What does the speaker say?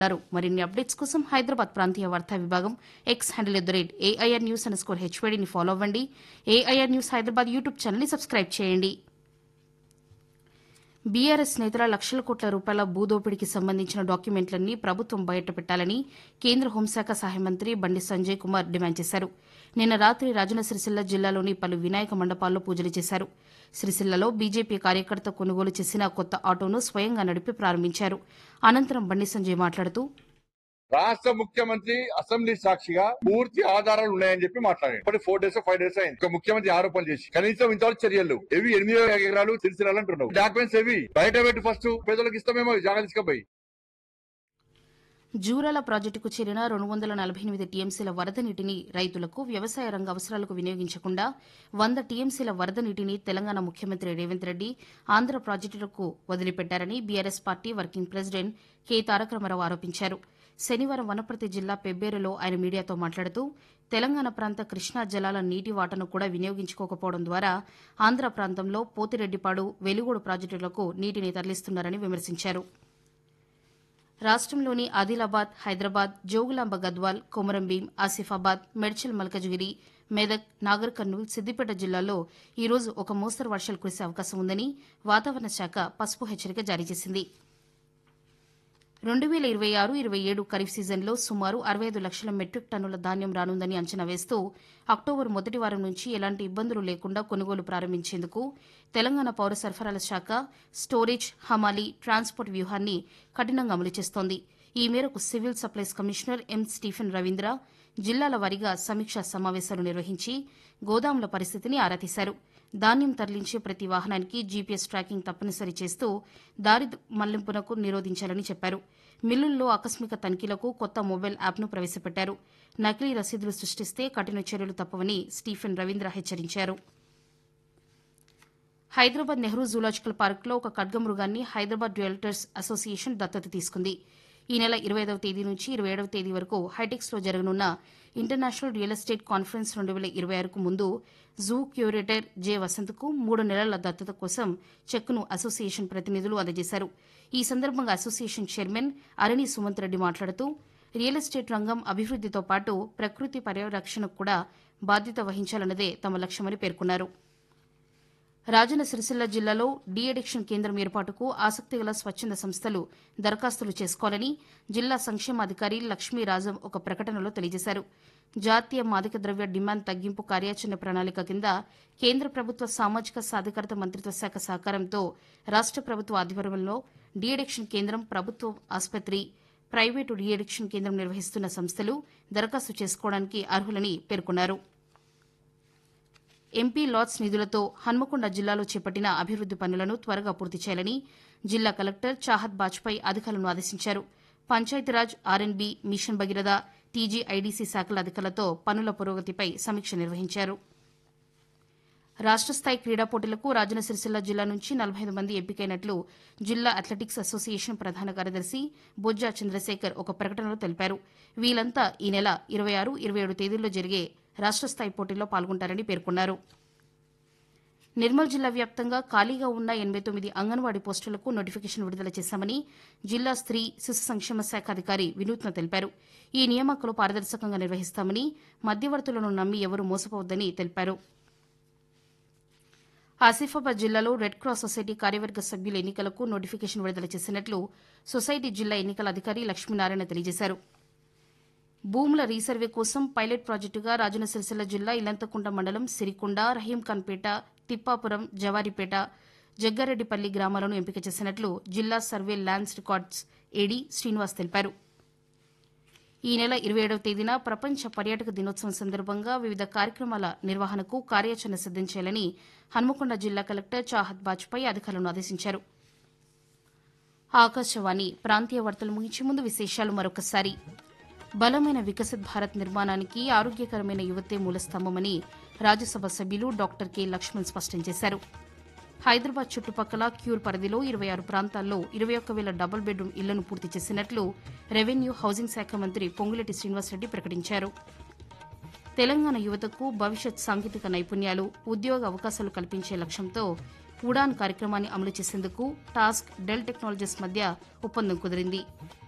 అన్నారు మరిన్ని అప్డేట్స్ కోసం హైదరాబాద్ ప్రాంతీయ వార్తా విభాగం X handle at the rate AIR news underscore హెచ్వేడిని ఫాలో అవ్వండి ఏఐఆర్ న్యూస్ హైదరాబాద్ యూట్యూబ్ ఛానల్ని సబ్స్క్రైబ్ చేయండి బీఆర్ఎస్ నేతల లక్షల కోట్ల రూపాయల భూదోపిడీకి సంబంధించిన డాక్యుమెంట్లన్నీ ప్రభుత్వం బయటపెట్టాలని కేంద్ర హోంశాఖ సహాయ మంత్రి బండి సంజయ్ కుమార్ డిమాండ్ చేశారు నిన్న రాత్రి రాజన్న సిరిసిల్ల జిల్లాలోని పలు వినాయక మండపాల్లో పూజలు చేశారు సిరిసిల్లలో బీజేపీ కార్యకర్త కొనుగోలు చేసిన కొత్త ఆటోను స్వయంగా నడిపి ప్రారంభించారు అనంతరం బండి సంజయ్ మాట్లాడుతూ రాష్ట్ర ముఖ్యమంత్రి అసెంబ్లీ సాక్షిగా పూర్తి ఆధారాలు ఉన్నాయని చెప్పి మాట్లాడారు ఇప్పటి ఫోర్ డేస్ ఫైవ్ డేస్ అయింది ఒక ముఖ్యమంత్రి ఆరోపణలు చేసి కనీసం ఇంతవరకు చర్యలు ఎవి ఎనిమిది ఎకరాలు తెలిసిరాలంటున్నావు డాక్యుమెంట్స్ ఎవి బయట పెట్టి ఫస్ట్ పేదలకు ఇస్తామేమో జాగా తీసుకుపోయి జూరాల ప్రాజెక్టుకు చేరిన రెండు వందల నలభై ఎనిమిది టీఎంసీల వరద నీటిని రైతులకు వ్యవసాయ రంగ అవసరాలకు వినియోగించకుండా వంద టీఎంసీల వరద నీటిని తెలంగాణ ముఖ్యమంత్రి రేవంత్ రెడ్డి ఆంధ్ర ప్రాజెక్టులకు వదిలిపెట్టారని BRS party working president K Taraka Ramarao ఆరోపించారు శనివారం వనపర్తి జిల్లా పెబ్బేరులో ఆయన మీడియాతో మాట్లాడుతూ తెలంగాణ ప్రాంత కృష్ణా జలాల నీటి వాటను కూడా వినియోగించుకోకపోవడం ద్వారా ఆంధ్ర ప్రాంతంలో పోతిరెడ్డిపాడు వెలుగోడు ప్రాజెక్టులకు నీటిని తరలిస్తున్నారని విమర్శించారు రాష్ట్రంలోని ఆదిలాబాద్ హైదరాబాద్ జోగులాంబ గద్వాల్ కొమరంభీం ఆసిఫాబాద్ మెడ్చల్ మల్కజ్గిరి మెదక్ నాగర్ కర్నూల్ సిద్దిపేట జిల్లాల్లో ఈ రోజు ఒక మోస్తరు వర్షాలు కురిసే అవకాశం ఉందని వాతావరణ శాఖ పసుపు హెచ్చరిక జారీ చేసింది రెండు వేల ఇరవై ఆరు ఇరవై ఏడు ఖరీఫ్ సీజన్లో సుమారు అరవై ఐదు లక్షల మెట్రిక్ టన్నుల ధాన్యం రానుందని అంచనా వేస్తూ అక్టోబర్ మొదటి వారం నుంచి ఎలాంటి ఇబ్బందులు లేకుండా కొనుగోలు ప్రారంభించేందుకు తెలంగాణ పౌర సరఫరాల శాఖ స్టోరేజ్ హమాలీ ట్రాన్స్పోర్ట్ వ్యూహాన్ని కఠినంగా అమలు చేస్తోంది ఈ మేరకు civil supplies commissioner M Stephen Ravindra జిల్లాల వారీగా సమీక్షా సమావేశాలు నిర్వహించి గోదాముల పరిస్థితిని ఆరా తీశారు ధాన్యం తరలించే ప్రతి వాహనానికి జీపీఎస్ ట్రాకింగ్ తప్పనిసరి చేస్తూ దారి మళ్లింపునకు నిరోధించాలని చెప్పారు మిల్లుల్లో ఆకస్మిక తనిఖీలకు కొత్త మొబైల్ యాప్ను ప్రవేశపెట్టారు నకిలీ రసీదులు సృష్టిస్తే కఠిన చర్యలు తప్పవని స్టీఫెన్ రవీంద్ర హెచ్చరించారు హైదరాబాద్ నెహ్రూ జూలాజికల్ పార్కులో ఒక ఖడ్గమృగాన్ని హైదరాబాద్ డ్యూయల్టర్స్ అసోసియేషన్ దత్తత తీసుకుంది ఈ నెల ఇరవై ఐదవ తేదీ నుంచి ఇరవై ఏడవ తేదీ వరకు హైటెక్స్లో జరగనున్న ఇంటర్నేషనల్ రియల్ ఎస్టేట్ కాన్ఫరెన్స్ రెండు వేల ఇరవై ఆరుకు ముందు జూ క్యూరేటర్ జె వసంత్కు మూడు నెలల దత్తత కోసం చెక్కును అసోసియేషన్ ప్రతినిధులు అందజేశారు ఈ సందర్భంగా అసోసియేషన్ చైర్మన్ అరణి సుమంత్ రెడ్డి మాట్లాడుతూ రియల్ ఎస్టేట్ రంగం అభివృద్దితో పాటు ప్రకృతి పరిరక్షణకు కూడా బాధ్యత వహించాలన్నదే తమ లక్ష్యమని పేర్కొన్నారు రాజన్న సిరిసిల్ల జిల్లాలో డీ అడిక్షన్ కేంద్రం ఏర్పాటుకు ఆసక్తి గల స్వచ్ఛంద సంస్థలు దరఖాస్తులు చేసుకోవాలని జిల్లా సంక్షేమాధికారి లక్ష్మీరాజం ఒక ప్రకటనలో తెలియజేశారు జాతీయ మాదక ద్రవ్య డిమాండ్ తగ్గింపు కార్యాచరణ ప్రణాళిక కింద కేంద్ర ప్రభుత్వ సామాజిక సాధికారత మంత్రిత్వ శాఖ సహకారంతో రాష్ట ప్రభుత్వ ఆధ్వర్యంలో డీ అడిక్షన్ కేంద్రం ప్రభుత్వ ఆసుపత్రి ప్రైవేటు డీ అడిక్షన్ కేంద్రం నిర్వహిస్తున్న సంస్థలు దరఖాస్తు చేసుకోవడానికి అర్హులని పేర్కొన్నారు ఎంపీ లాట్స్ నిధులతో హన్మకొండ జిల్లాలో చేపట్టిన అభివృద్ది పనులను త్వరగా పూర్తి చేయాలని జిల్లా కలెక్టర్ చాహత్ బాజ్పాయ్ అధికారులను ఆదేశించారు Panchayatiraj RNB mission Bhagiratha TG IDC శాఖల అధికారులతో పనుల పురోగతిపై సమీక్ష నిర్వహించారు రాష్ట స్థాయి క్రీడా పోటీలకు రాజన్న సిరిసిల్ల జిల్లా నుంచి నలభై ఐదు మంది ఎంపికైనట్లు జిల్లా అథ్లెటిక్స్ అసోసియేషన్ ప్రధాన కార్యదర్శి బొజ్జా చంద్రశేఖర్ ఒక ప్రకటనలో తెలిపారు వీలంతా ఈ నెల ఇరవై ఆరు ఇరవై ఏడు తేదీల్లో జరిగే రాష్ట స్థాయి పోటీల్లో పాల్గొంటారని పేర్కొన్నారు నిర్మల్ జిల్లా వ్యాప్తంగా ఖాళీగా ఉన్న ఎనబై తొమ్మిది అంగన్వాడీ పోస్టులకు నోటిఫికేషన్ విడుదల చేశామని జిల్లా స్త్రీ శిశు సంక్షేమ శాఖ అధికారి వినూత్న తెలిపారు ఈ నియామకాలు పారదర్శకంగా నిర్వహిస్తామని మధ్యవర్తులను నమ్మి ఎవరూ మోసపోవద్దని తెలిపారు ఆసిఫాబాద్ జిల్లాలో రెడ్ క్రాస్ సొసైటీ కార్యవర్గ సభ్యుల ఎన్నికలకు నోటిఫికేషన్ విడుదల చేసినట్లు సొసైటీ జిల్లా ఎన్నికల అధికారి లక్ష్మీనారాయణ తెలియజేశారు భూముల రీసర్వే కోసం పైలట్ ప్రాజెక్టుగా రాజన్న సిరిసిల్ల జిల్లా ఇలంతకుంట మండలం సిరికొండ రహీంఖాన్పేట తిప్పాపురం జవారిపేట జగ్గారెడ్డిపల్లి గ్రామాలను ఎంపిక చేసినట్లు జిల్లా survey lands records AD Srinivas తెలిపారు ఈ నెల ఇరవై ఏడవ తేదీన ప్రపంచ పర్యాటక దినోత్సవం సందర్భంగా వివిధ కార్యక్రమాల నిర్వహణకు కార్యాచరణ సిద్దం చేయాలని హన్మకొండ జిల్లా కలెక్టర్ చాహత్ బాజ్పాయ్ అధికారులను ఆదేశించారు ఆకాశవాణి ప్రాంతీయ వార్తలు ముగించే ముందు విశేషాలు మరొకసారి బలమైన వికసిత్ భారత్ నిర్మాణానికి ఆరోగ్యకరమైన యువతే మూలస్తంభమని రాజ్యసభ సభ్యులు డాక్టర్ కె లక్ష్మణ్ స్పష్టం చేశారు హైదరాబాద్ చుట్టుపక్కల క్యూర్ పరిధిలో ఇరవై ఆరు ప్రాంతాల్లో ఇరవై ఒక్క వేల డబుల్ బెడ్రూమ్ ఇళ్లను పూర్తి చేసినట్లు రెవెన్యూ హౌసింగ్ శాఖ మంత్రి పొంగులేటి శ్రీనివాసరెడ్డి ప్రకటించారు తెలంగాణ యువతకు భవిష్యత్ సాంకేతిక నైపుణ్యాలు ఉద్యోగ అవకాశాలు కల్పించే లక్ష్యంతో ఉడాన్ కార్యక్రమాన్ని అమలు చేసేందుకు టాస్క్ డెల్ టెక్నాలజీస్ మధ్య ఒప్పందం కుదిరింది